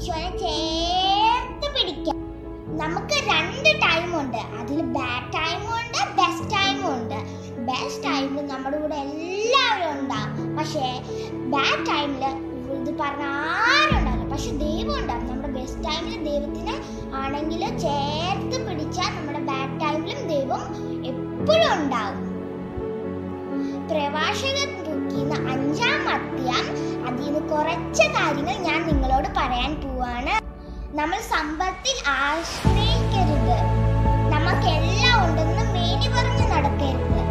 ഈശോനെ ചേർത്ത് പിടിക്കാം നമുക്ക് രണ്ട് ടൈമുണ്ട് അതിൽ ബാഡ് ടൈമും ഉണ്ട് ബെസ്റ്റ് ടൈമും ഉണ്ട് ബെസ്റ്റ് ടൈമിൽ നമ്മുടെ കൂടെ എല്ലാവരും ഉണ്ടാവും പക്ഷേ ബാഡ് ടൈമിൽ ഇത് പറഞ്ഞ ആരും ഉണ്ടാവില്ല പക്ഷെ ദൈവം ഉണ്ടാവും നമ്മുടെ ബെസ്റ്റ് ടൈമിൽ ദൈവത്തിന് ആണെങ്കിൽ ചേർത്ത് പിടിച്ചാൽ നമ്മുടെ ബാഡ് ടൈമിലും ദൈവം എപ്പോഴും ഉണ്ടാവും പ്രഭാഷകൻ ബുക്കിന്ന് അഞ്ചാം അധ്യായം അതിൽ നിന്ന് കുറച്ച് കാര്യങ്ങൾ ഞാൻ നിങ്ങളോട് പറയാൻ പോവാണ് നമ്മൾ സമ്പത്തിൽ ആശ്രയിക്കരുത് നമുക്കെല്ലാം ഉണ്ടെന്ന് മേനി പറഞ്ഞ് നടക്കരുത്